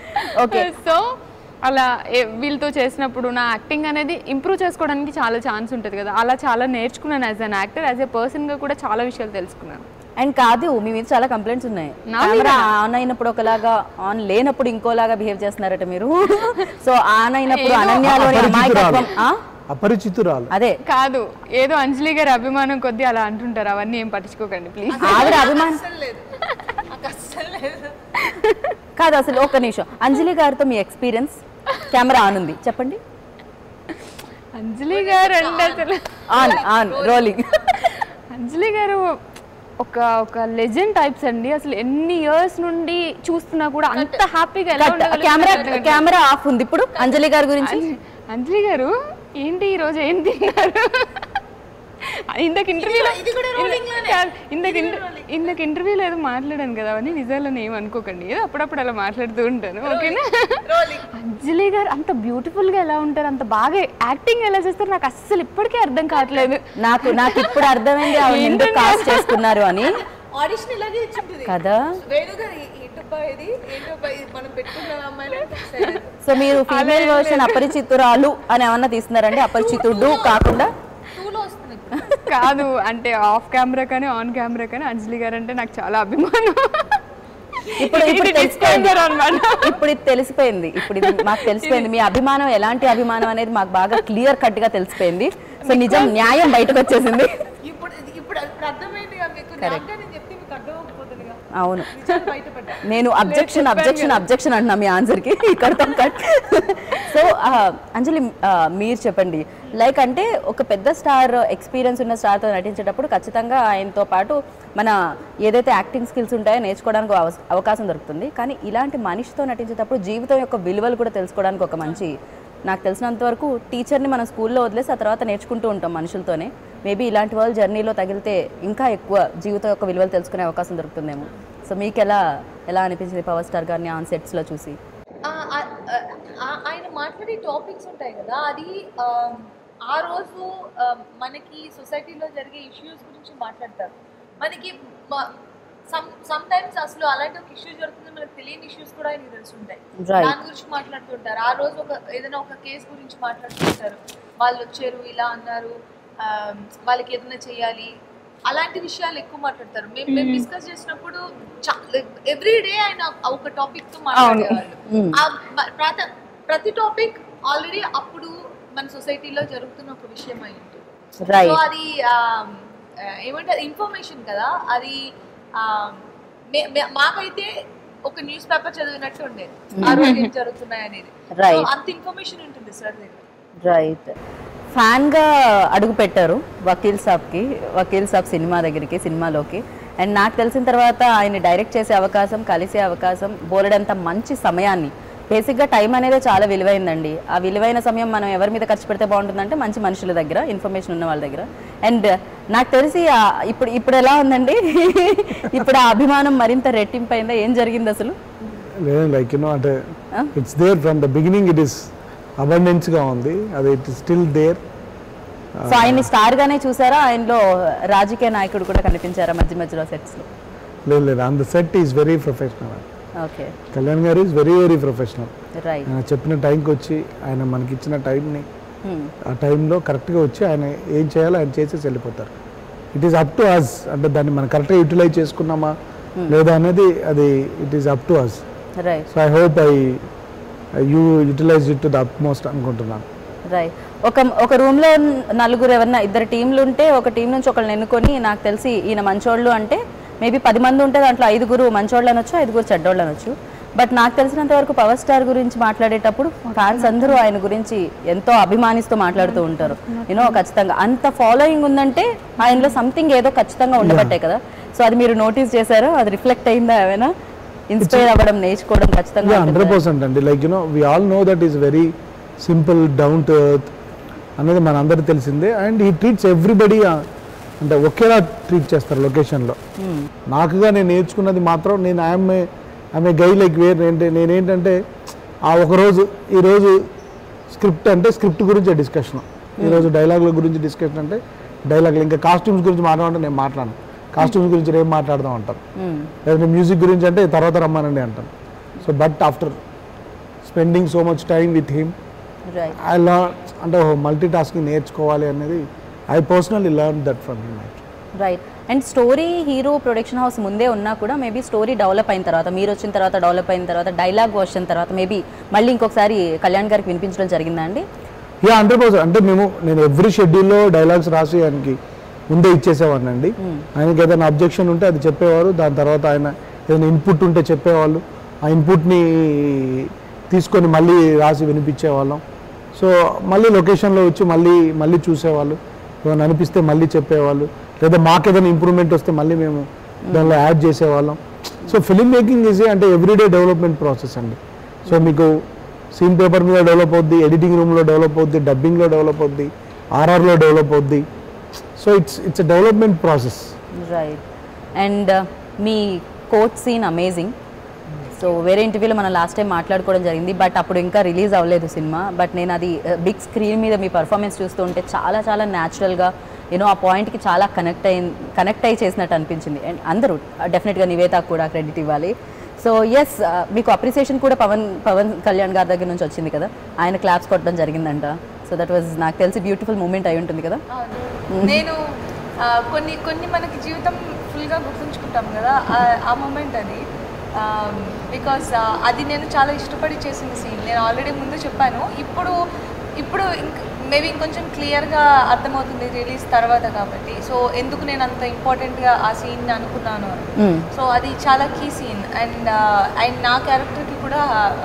ఓకే సో అలా ఏ- వీళ్ళతో చేసినప్పుడు నా యాక్టింగ్ అనేది ఇంప్రూవ్ చేసుకోవడానికి చాలా ఛాన్స్ ఉంటుంది కదా అలా చాలా నేర్చుకున్నాను as an actor as a పర్సన్గా కూడా చాలా విషయాలు తెలుసుకున్నాను అండ్ కాదు మీ మీద చాలా కంప్లైంట్స్ ఉన్నాయి నా కెమెరా ఆన్ అయినప్పుడు ఒకలాగా ఆన్ లేనప్పుడు ఇంకోలాగా బిహేవ్ చేస్తున్నారట మీరు సో ఆన్ అయినప్పుడు అనన్యాలోని అమాయకత్వం ఆ? అపరిచితురాలు అదే కాదు ఏదో అంజలి గారి అభిమానం కొద్దీ అలా అంటుంటారు అవన్నీ ఏం పట్టించుకోకండి ప్లీజ్ ఆవిడ అభిమానం అస్సలు లేదు నాకు అస్సలు లేదు కాదు అసలు ఒక నిమిషం అంజలి గారితో మీ ఎక్స్పీరియన్స్ కెమెరా ఆన్ ఉంది చెప్పండి అంజలి గారు అంటే అసలు ఆన్ ఆన్ రోలింగ్ అంజలి గారు ఒక ఒక లెజెండ్ టైప్స్ అండి అసలు ఎన్ని ఇయర్స్ నుండి చూస్తున్నా కూడా అంత హ్యాపీగా ఎలా కెమెరా ఉండగలుగుతారు? కెమెరా ఆఫ్ ఉంది ఇప్పుడు అంజలి గారి గురించి అంజ- అంజలి గారు ఏంటి ఈ రోజు ఏం తిన్నారు ఇందాక ఇంటర్వ్యూలో ఇది కూడా rolling లోనే. ఇందాక ఇందాక ఇంటర్వ్యూలో ఏదో మాట్లాడాను కదా అవన్నీ నిజాలని ఏం అనుకోకండి ఏదో అప్పుడప్పుడు అలా మాట్లాడుతూ ఉంటాను ఓకేనా అంజలి గారు అంత బ్యూటిఫుల్ గా ఎలా ఉంటారు అంత బాగా యాక్టింగ్ ఎలా చేస్తారు నాకు అస్సలు ఇప్పటికీ అర్థం కావట్లేదు నాకు నాకు ఇప్పుడు అర్థమైంది ఆవిడ ఎందుకు కాస్ట్ చేసుకున్నారు అని ఆడిషన్ ఇలాగే ఇచ్చింటుంది కదా వేణు గారు "ఏ- ఏంటబ్బా ఇది ఏంటబ్బా ఇది మనం పెట్టుకున్న అమ్మాయిలు అంటే సరే. సో మీరు ఫీమేల్ వర్షన్ అపరిచితురాలు అని ఏమన్నా తీస్తున్నారండి అపరిచితుడు కాకుండా టూలో వస్తుంది ఇప్పుడు. కాదు అంటే ఆఫ్ కెమెరా కానీ ఆన్ కెమెరా కానీ అంజలి గారు అంటే నాకు చాలా అభిమానం ఇప్పుడు ఇప్పుడు ఇది తెలిసిపోయింది disclaimer అన్నమాట. ఇప్పుడు ఇది తెలిసిపోయింది ఇప్పుడు ఇది మాకు తెలిసిపోయింది మీ అభిమానం ఎలాంటి అభిమానం అనేది మాకు బాగా క్లియర్ కట్ గా తెలిసిపోయింది సో నిజం న్యాయం బయటకు వచ్చేసింది ఇప్పుడు ఇది- ఇప్పుడు ఇప్పుడు అర్థమైంది కదా మీకు నాకు నేను చెప్తే మీకు అర్థం అవ్వకపోతుందిగా అవును నిజాలు బయటపడ్డా నేను అబ్జెక్షన్ అబ్జెక్షన్ అబ్జెక్షన్ అంటున్నా మీ ఆన్సర్కి ఇక్కడతో కట్ సో అంజలి ఆ, మీరు చెప్పండి లైక్ అంటే ఒక పెద్ద స్టార్ ఎక్స్పీరియన్స్ ఉన్న స్టార్తో నటించేటప్పుడు ఖచ్చితంగా ఆయనతో పాటు మన ఏదైతే యాక్టింగ్ స్కిల్స్ ఉంటాయో నేర్చుకోవడానికి అవ- అవకాశం దొరుకుతుంది కానీ ఇలాంటి మనిషితో నటించేటప్పుడు జీవితం యొక్క విలువలు కూడా తెలుసుకోవడానికి ఒక మంచి నాకు తెలిసినంత వరకు టీచర్ని మనం స్కూల్లో వదిలేసి ఆ తర్వాత నేర్చుకుంటూ ఉంటాం మనుషులతోనే మేబీ ఇలాంటి వాళ్ళు జర్నీలో తగిలితే ఇంకా ఎక్కువ జీవితం యొక్క విలువలు తెలుసుకునే అవకాశం దొరుకుతుందేమో సో మీకు ఎలా ఎలా అనిపించింది పవర్ స్టార్ గారిని ఆన్ సెట్స్లో చూసి ఆ- ఆ- ఆ- ఆయన మాట్లాడే టాపిక్స్ ఉంటాయి కదా అది ఆ, ఆ రోజు ఆ, మనకి సొసైటీలో జరిగే ఇష్యూస్ గురించి మాట్లాడతారు మనకి మ- సమ్ సమ్ టైమ్స్ అసలు అలాంటి ఒక ఇష్యూ జరుగుతుంది మనకు తెలియని ఇష్యూస్ కూడా ఆయనకి తెలుసుంటాయి Right. దాని గురించి మాట్లాడుతుంటారు ఆ రోజు ఒక ఏదైనా ఒక కేసు గురించి మాట్లాడుతుంటారు వాళ్ళు వచ్చారు ఇలా అన్నారు ఆ, వాళ్ళకి ఏదైనా చేయాలి అలాంటి విషయాలు ఎక్కువ మాట్లాడతారు మేము మేము డిస్కస్ చేసినప్పుడు ఎవ్రీ డే ఆయన ఒక టాపిక్ తో మాట్లాడేవాళ్ళు Mm. ఆ మ- ప్రత- ప్రతి టాపిక్ ఆల్రెడీ అప్పుడు మన సొసైటీలో జరుగుతున్న ఒక విషయం అయి ఉంటుంది Right. సో అది ఆ, ఆ, ఏమంటారు ఇన్ఫర్మేషన్ కదా అది ఆ, మే- మే- మాకైతే ఒక న్యూస్ పేపర్ చదివినట్టు ఉండేది ఆ రోజు ఏం జరుగుతున్నాయి అనేది Right. So, అంత ఇన్ఫర్మేషన్ ఉంటుంది సార్ దగ్గర రైట్ ఫ్యాన్గా అడుగు పెట్టారు వకీల్ సాబ్కి వకీల్ సాబ్ సినిమా దగ్గరికి సినిమాలోకి అండ్ నాకు తెలిసిన తర్వాత ఆయన డైరెక్ట్ చేసే అవకాశం కలిసే అవకాశం బోలెడంత మంచి సమయాన్ని బేసిక్గా టైం అనేది చాలా విలువైందండి ఆ విలువైన సమయం మనం ఎవరి మీద ఖర్చు పెడితే బాగుంటుందంటే మంచి మనుషుల దగ్గర ఇన్ఫర్మేషన్ ఉన్న వాళ్ళ దగ్గర అండ్ నాకు తెలిసి ఆ ఇప్పుడు ఇప్పుడు ఎలా ఉందండి ఇప్పుడు ఆ అభిమానం మరింత రెట్టింపైందా ఏం జరిగింది అసలు లేదు లైక్ యూనో అంటే it's there from the beginning it is అబండెన్స్గా ఉంది అది it is still there so ఆయన్ని స్టార్ గానే చూసారా ఆయనలో రాజకీయ నాయకుడు కూడా కనిపించారా మధ్య మధ్యలో సెట్స్ లో లేదు లేదు on the set is very professional okay Kalyan garu is very very professional right ఆయన చెప్పిన టైంకి వచ్చి ఆయన మనకి ఇచ్చిన టైంని ఆ టైంలో కరెక్ట్గా వచ్చి ఆయన ఏం చేయాలో ఆయన చేసేసి వెళ్ళిపోతారు it is up to us అంటే దాన్ని మనం కరెక్ట్గా యూటిలైజ్ చేసుకున్నామా లేదా అనేది అది it is up to us right so I hope I you utilize it to the up most అనుకుంటున్నాను రైట్ ఒక ఒక రూమ్ లో నలుగురు ఎవరన్నా ఇద్దరు టీంలు ఉంటే ఒక టీం నుంచి ఒకళ్ళని ఎన్నుకొని నాకు తెలిసి ఈయన మంచోళ్ళు అంటే మేబీ పది మంది ఉంటే దాంట్లో ఐదుగురు మంచోళ్ళు అనొచ్చు ఐదుగురు చెడ్డోళ్ళు అనొచ్చు బట్ నాకు తెలిసినంత వరకు పవర్ స్టార్ గురించి మాట్లాడేటప్పుడు ఫ్యాన్స్ అందరూ ఆయన గురించి ఎంతో అభిమానిస్తూ మాట్లాడుతూ ఉంటారు యూనో ఖచ్చితంగా అంత ఫాలోయింగ్ ఉందంటే ఆయనలో సంథింగ్ ఏదో ఖచ్చితంగా ఉండబట్టే కదా సో అది మీరు నోటీస్ చేశారో అది రిఫ్లెక్ట్ అయిందా ఏమైనా ఇన్స్పైర్ అవ్వడం నేర్చుకోవడం ఖచ్చితంగా ఉంటుంది హండ్రెడ్ పర్సెంట్ అండి like you know we all know that is very simple down to earth అనేది మన అందరికి తెలిసిందే అండ్ ఈ ట్రీట్స్ ఎవ్రీబడి అంటే ఒకేలా ట్రీట్ చేస్తారు లొకేషన్లో నాకుగా నేను నేర్చుకున్నది మాత్రం నేను ఐఎమ్ ఆమె గై లైక్ వేర్ ఏంటి నేనేంటంటే ఆ ఒక రోజు ఈరోజు స్క్రిప్ట్ అంటే స్క్రిప్ట్ గురించి డిస్కషన్ ఈరోజు డైలాగుల గురించి డిస్కషన్ అంటే డైలాగులు ఇంకా కాస్ట్యూమ్స్ గురించి మాట్లాడంటే నేను మాట్లాడను కాస్ట్యూమ్స్ గురించి ఏం మాట్లాడదాం అంటాను లేదంటే మ్యూజిక్ గురించి అంటే తర్వాత రమ్మానండి అంటాను so but after spending so much time with him right I learn అంటే మల్టీ టాస్కింగ్ నేర్చుకోవాలి అనేది I personally learn that from him right and story hero production house ముందే ఉన్నా కూడా మేబీ స్టోరీ డెవలప్ అయిన తర్వాత మీరు వచ్చిన తర్వాత డెవలప్ అయిన తర్వాత డైలాగ్ వచ్చిన తర్వాత మేబీ మళ్ళీ ఇంకొకసారి కళ్యాణ్ గారికి వినిపించడం జరిగిందా అండి యా హండ్రెడ్ పర్సెంట్ అంటే మేము నేను ఎవ్రీ షెడ్యూల్లో డైలాగ్స్ రాసి ఆయనకి ముందే ఇచ్చేసేవాడిని అండి ఆయనకి ఏదైనా అబ్జెక్షన్ ఉంటే అది చెప్పేవారు దాని తర్వాత ఆయన ఏదైనా ఇన్పుట్ ఉంటే చెప్పేవాళ్ళు ఆ ఇన్పుట్ని తీసుకొని మళ్ళీ రాసి వినిపించేవాళ్ళం సో మళ్ళీ లొకేషన్లో వచ్చి మళ్ళీ మళ్ళీ చూసేవాళ్ళు ఏమైనా అనిపిస్తే మళ్ళీ చెప్పేవాళ్ళు లేదా మాకు ఏదైనా ఇంప్రూవ్మెంట్ వస్తే మళ్ళీ మేము దానిలో యాడ్ చేసేవాళ్ళం సో ఫిలిం మేకింగ్ ఈజ్ అంటే ఎవ్రీడే డెవలప్మెంట్ ప్రాసెస్ అండి సో మీకు సీన్ పేపర్ మీద డెవలప్ అవుద్ది ఎడిటింగ్ రూమ్లో డెవలప్ అవుద్ది డబ్బింగ్లో డెవలప్ అవుద్ది ఆర్ఆర్లో డెవలప్ అవుద్ది so it's it's development process right and మీ కోచ్ సీన్ అమేజింగ్ సో వేరే ఇంటర్వ్యూలో మనం లాస్ట్ టైం మాట్లాడుకోవడం జరిగింది బట్ అప్పుడు ఇంకా రిలీజ్ అవ్వలేదు సినిమా బట్ నేను అది బిగ్ స్క్రీన్ మీద మీ పర్ఫార్మెన్స్ చూస్తూ ఉంటే చాలా చాలా న్యాచురల్గా యూనో ఆ పాయింట్కి చాలా కనెక్ట్ అయి కనెక్ట్ అయ్యి చేసినట్టు అనిపించింది అండ్ అందరూ డెఫినెట్గా నివేత కూడా క్రెడిట్ ఇవ్వాలి సో ఎస్ మీకు అప్రిసియేషన్ కూడా పవన్ పవన్ కళ్యాణ్ గారి దగ్గర నుంచి వచ్చింది కదా ఆయన క్లాప్స్ కొట్టడం జరిగిందంట సో దట్ వాజ్ నాకు తెలిసి బ్యూటిఫుల్ మూమెంట్ అయి ఉంటుంది కదా నేను ఆ, కొన్ని కొన్ని మనకి జీవితం ఫుల్గా గుర్తుంచుకుంటాం కదా ఆ- ఆ మూమెంట్ అది బికాస్ అది నేను చాలా ఇష్టపడి చేసిన సీన్ నేను ఆల్రెడీ ముందు చెప్పాను ఇప్పుడు ఇప్పుడు ఇంక మేబీ ఇంకొంచెం క్లియర్గా అర్థమవుతుంది రిలీజ్ తర్వాత కాబట్టి సో ఎందుకు నేను అంత ఇంపార్టెంట్గా ఆ సీన్ అనుకున్నాను అని Mm. సో అది చాలా కీ సీన్ అండ్ అండ్ నా క్యారెక్టర్కి కూడా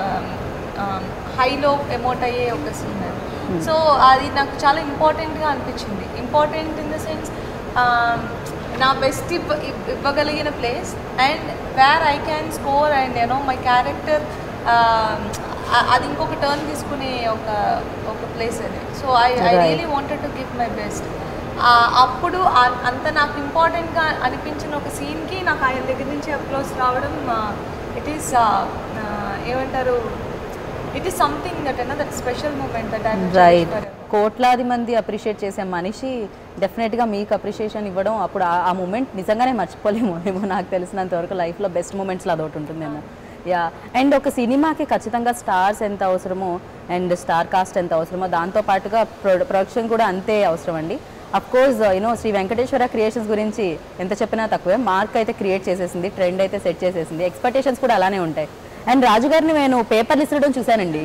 హైలో ఎమోట్ అయ్యే ఒక సీన్ అది సో అది నాకు చాలా ఇంపార్టెంట్గా అనిపించింది ఇంపార్టెంట్ ఇన్ ద సెన్స్ నా బెస్ట్ ఇవ్వ ఇవ్- ఇవ్వగలిగిన place and where I can score and you know my character అది ఇంకొక టర్న్ తీసుకునే ఒక ఒక ప్లేస్ అది so I I Right. Really wanted to give my best అప్పుడు ఆ- అంత నాకు ఇంపార్టెంట్గా అనిపించిన ఒక సీన్కి నాకు ఆయన దగ్గర నుంచి అప్లోస్ రావడం ఇట్ ఈస్ ఏమంటారు ఇట్ ఈస్ సంథింగ్ దట్ అన్న that special moment that I right కోట్లాది మంది అప్రిషియేట్ చేసే మనిషి డెఫినెట్గా మీకు అప్రిషియేషన్ ఇవ్వడం అప్పుడు ఆ- ఆ మూమెంట్ నిజంగానే మర్చిపోలేము ఏమో నాకు తెలిసినంత వరకు లైఫ్లో బెస్ట్ మూమెంట్స్లో అదొకటి ఉంటుందేమో యా అండ్ ఒక సినిమాకి ఖచ్చితంగా స్టార్స్ ఎంత అవసరమో అండ్ స్టార్ కాస్ట్ ఎంత అవసరమో దాంతో పాటుగా ప్రొ ప్రొడక్షన్ కూడా అంతే అవసరం అండి of course you know Sri Venkateswara Creations గురించి ఎంత చెప్పినా తక్కువే మార్క్ అయితే క్రియేట్ చేసేసింది ట్రెండ్ అయితే సెట్ చేసేసింది ఎక్స్పెక్టేషన్స్ కూడా అలానే ఉంటాయి అండ్ రాజు గారిని నేను పేపర్లు ఇసరడం చూశానండి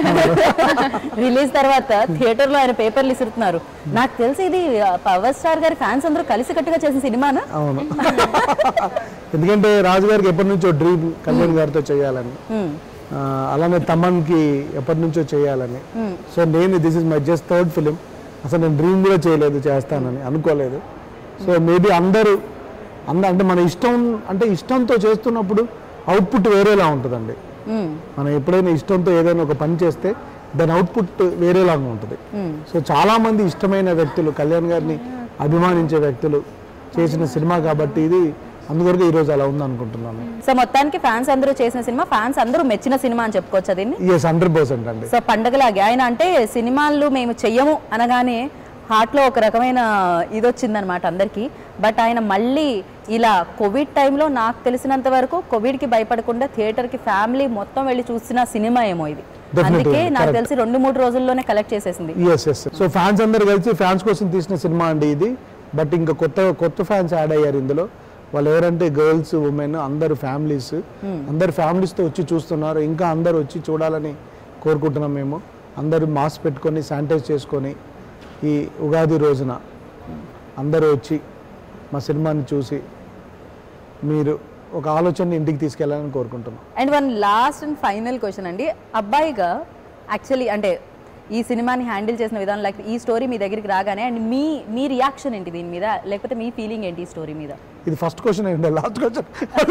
రిలీజ్ తర్వాత థియేటర్ లో ఆయన పేపర్లు ఇసురుతున్నారు నాకు తెలిసి ఇది పవర్ స్టార్ గారి ఫ్యాన్స్ అందరూ కలిసి కట్టుగా చేసిన సినిమానా అవును ఎందుకంటే రాజు గారికి ఎప్పటి నుంచో డ్రీమ్ కళ్యాణ్ గారితో చేయాలని ఆ, అలానే తమన్కి ఎప్పటి నుంచో చేయాలని సో నేను this is my just third film అసలు నేను డ్రీమ్ కూడా చేయలేదు చేస్తానని అనుకోలేదు సో మేబీ అందరూ అంద అంటే మన ఇష్టం అంటే ఇష్టంతో చేస్తున్నప్పుడు అవుట్పుట్ వేరేలా ఉంటుందండి మనం ఎప్పుడైనా ఇష్టంతో ఏదైనా ఒక పని చేస్తే దాని అవుట్పుట్ వేరేలాగా ఉంటుంది సో చాలా మంది ఇష్టమైన వ్యక్తులు కళ్యాణ్ గారిని అభిమానించే వ్యక్తులు చేసిన సినిమా కాబట్టి ఇది అందువరకు ఈరోజు అలా ఉంది అనుకుంటున్నాను సో మొత్తానికి ఫ్యాన్స్ అందరూ చేసిన సినిమా ఫ్యాన్స్ అందరూ మెచ్చిన సినిమా అని చెప్పుకోవచ్చు దీన్ని ఎస్ హండ్రెడ్ పర్సెంట్ అండి సో పండగలాగే ఆయన అంటే సినిమాలు మేము చెయ్యము అనగానే హార్ట్లో ఒక రకమైన ఇది వచ్చిందనమాట అందరికీ బట్ ఆయన మళ్ళీ ఇలా కోవిడ్ టైంలో నాకు తెలిసినంత వరకు కోవిడ్కి భయపడకుండా థియేటర్కి ఫ్యామిలీ మొత్తం వెళ్ళి చూసిన సినిమా ఏమో ఇది Definitely, అందుకే నాకు correct. తెలిసి రెండు మూడు రోజుల్లోనే కలెక్ట్ చేసేసింది ఎస్ ఎస్ సో ఫ్యాన్స్ అందరు కలిసి ఫ్యాన్స్ కోసం తీసిన సినిమా అండి ఇది బట్ ఇంకా కొత్త కొత్త ఫ్యాన్స్ యాడ్ అయ్యారు ఇందులో వాళ్ళు ఎవరంటే గర్ల్స్ ఉమెన్ అందరు ఫ్యామిలీస్ అందరు ఫ్యామిలీస్తో వచ్చి చూస్తున్నారు ఇంకా అందరు వచ్చి చూడాలని కోరుకుంటున్నాం మేము అందరూ మాస్క్ పెట్టుకొని శానిటైజ్ చేసుకొని ఈ ఉగాది రోజున అందరూ వచ్చి మా సినిమాని చూసి మీరు ఒక ఆలోచనని ఇంటికి తీసుకెళ్ళాలని కోరుకుంటున్నాం and one last and final question అండి అబ్బాయిగా యాక్చువల్లీ అంటే ఈ సినిమాని హ్యాండిల్ చేసిన విధానం లైక్ ఈ స్టోరీ మీ దగ్గరికి రాగానే అండ్ మీ మీ రియాక్షన్ ఏంటి దీని మీద లేకపోతే మీ ఫీలింగ్ ఏంటి ఈ స్టోరీ మీద ఇది ఫస్ట్ క్వశ్చన్ ఏంటంటే లాస్ట్ క్వశ్చన్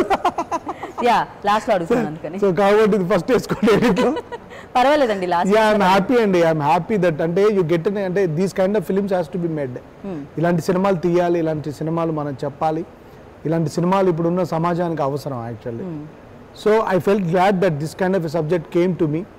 యా లాస్ట్లో అడుగుతున్నాను అందుకని సో కాబట్టి ఇది ఫస్ట్ వేసుకోండి ఎడిట్లో పర్వాలేదండి లాస్ట్ యా ఐఎమ్ హ్యాపీ అండి ఐఎమ్ హ్యాపీ దట్ అంటే యూ గెట్ అంటే these kind of films has to be made ఇలాంటి సినిమాలు తీయాలి ఇలాంటి సినిమాలు మనం చెప్పాలి ఇలాంటి సినిమాలు ఇప్పుడున్న సమాజానికి అవసరం actually so I fell glad that this kind of subject came to me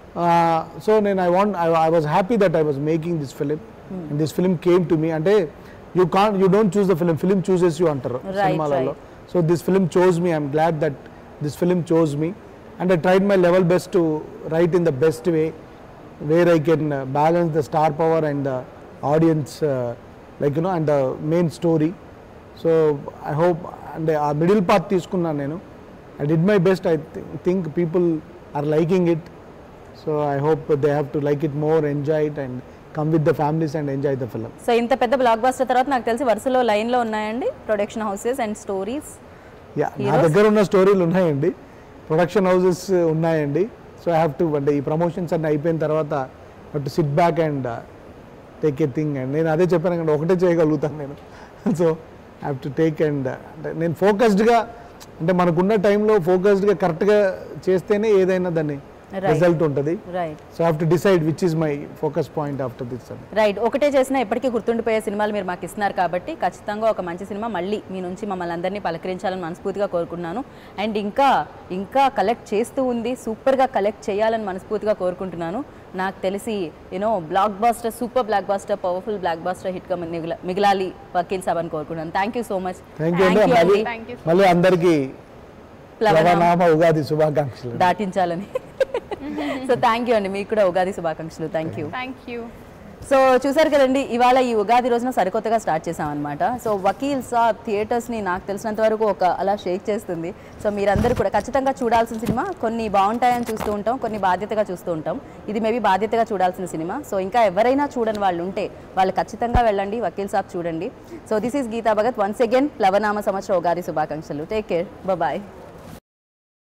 so నేను I want I was happy that I was making this film and this film came to me అంటే you can you don't choose the film film chooses you అంటారు Right, సినిమాలలో so this film chose me i'm glad that this film chose me and i tried my level best to write in the best way where i can uh, balance the star power and the audience uh, like you know and the main story so i hope and ఆ middle path తీసుకున్నాను నేను I did my best I think people are liking it so I hope they have to like it more enjoy it and come with the families and enjoy the film so ఇంత పెద్ద block buster తర్వాత నాకు తెలిసి వరుసలో లైన్లో ఉన్నాయండి production houses and stories yeah నా దగ్గర ఉన్న స్టోరీలు ఉన్నాయండి ప్రొడక్షన్ హౌసెస్ ఉన్నాయండి సో ఐ హ్యావ్ టు అంటే ఈ ప్రమోషన్స్ అన్ని అయిపోయిన తర్వాత to sit back and take a thing and నేను అదే చెప్పాను కంటే ఒకటే చేయగలుగుతాను నేను సో I have to take and అంటే నేను ఫోకస్డ్గా అంటే మనకున్న టైంలో ఫోకస్డ్గా కరెక్ట్గా చేస్తేనే ఏదైనా దాన్ని Right. రిజల్ట్ ఉంటుంది right so have to decide which is my focus point after this అని రైట్ ఒకటే చేసినా ఎప్పటికీ గుర్తుండిపోయే సినిమాలు మీరు మాకు ఇస్తున్నారు కాబట్టి ఖచ్చితంగా ఒక మంచి సినిమా మళ్ళీ మీ నుంచి మమ్మల్ని అందరినీ పలకరించాలని మనస్ఫూర్తిగా కోరుకుంటున్నాను అండ్ ఇంకా ఇంకా కలెక్ట్ చేస్తూ ఉంది సూపర్గా కలెక్ట్ చేయాలని మనస్ఫూర్తిగా కోరుకుంటున్నాను నాకు తెలిసి you know blockbuster super blockbuster powerful blockbuster హిట్గా మిగిల మిగిలాలి వకీల్ సాబ్ అని కోరుకుంటున్నాను thank you so much thank you అండి మళ్ళీ Thank you మళ్ళీ అందరికీ ప్లవనామ ప్లవనామ ఉగాది శుభాకాంక్షలు దాటించాలని సో థ్యాంక్ యూ అండి మీకు కూడా ఉగాది శుభాకాంక్షలు thank you thank you so చూసారు కదండి ఇవాళ ఈ ఉగాది రోజున సరికొత్తగా స్టార్ట్ చేసామన్నమాట సో వకీల్ సాబ్ థియేటర్స్ని నాకు తెలిసినంత వరకు ఒక అలా షేక్ చేస్తుంది సో మీరందరూ కూడా ఖచ్చితంగా చూడాల్సిన సినిమా కొన్ని బాగుంటాయని చూస్తూ ఉంటాం కొన్ని బాధ్యతగా చూస్తూ ఉంటాం ఇది మేబీ బాధ్యతగా చూడాల్సిన సినిమా సో ఇంకా ఎవరైనా చూడని వాళ్ళు ఉంటే వాళ్ళు ఖచ్చితంగా వెళ్ళండి వకీల్ సాబ్ చూడండి so this is Geetha Bhagat once again ప్లవనామ సంవత్సర ఉగాది శుభాకాంక్షలు టేక్ కేర్ బాయ్